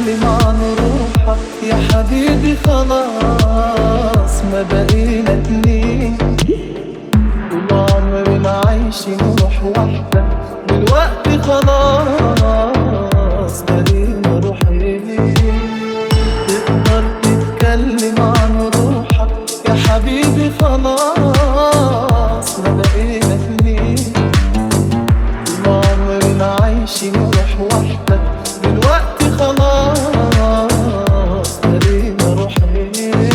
تتكلم عن روحك يا حبيبي خلاص ما بقينا اتنين طول عمرنا عايشين روح واحدة دلوقتي خلاص بقينا روحين تقدر تتكلم عن روحك يا حبيبي خلاص ما بقينا اتنين طول عمرنا عايشين روح واحدة دلوقتي خلاص بقينا روحين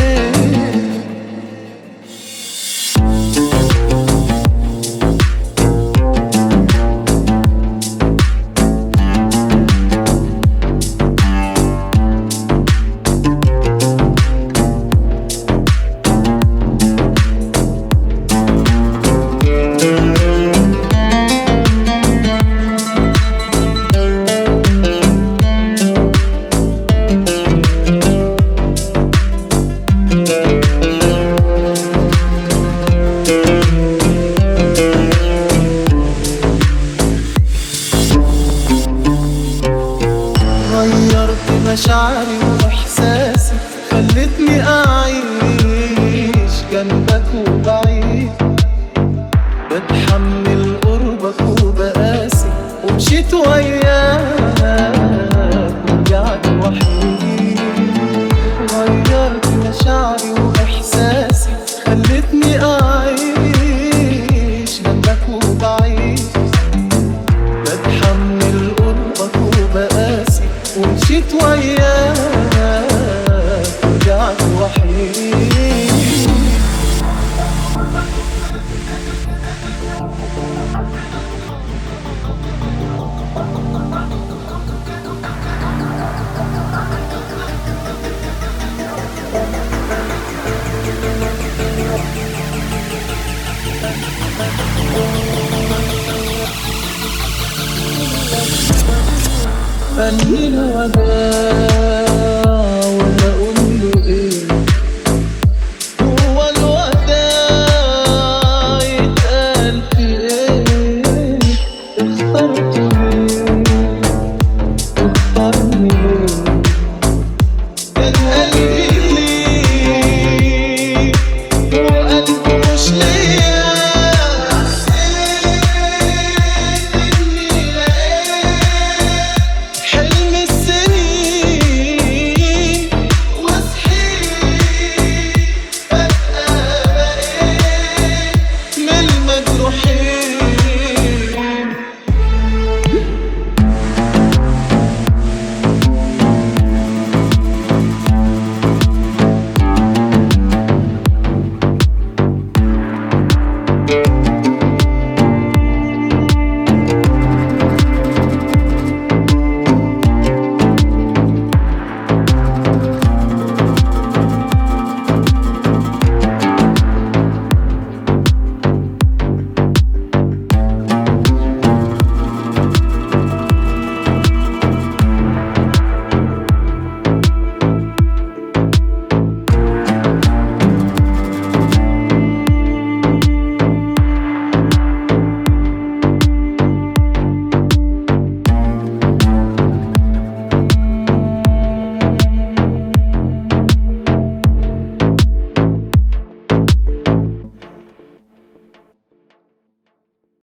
غيرت مشاعري واحساسي خلتني اعيش جنبك وبعيد بتحمل قربك وبقاسي ومشيت وياك ورجعت وحيد غيرت مشاعري واحساسي خلتني اعيش جنبك وبعيد بتحمل قربك وبقاسي ومشيت وياك ورجعت وحيد فني الوداع ولا أقول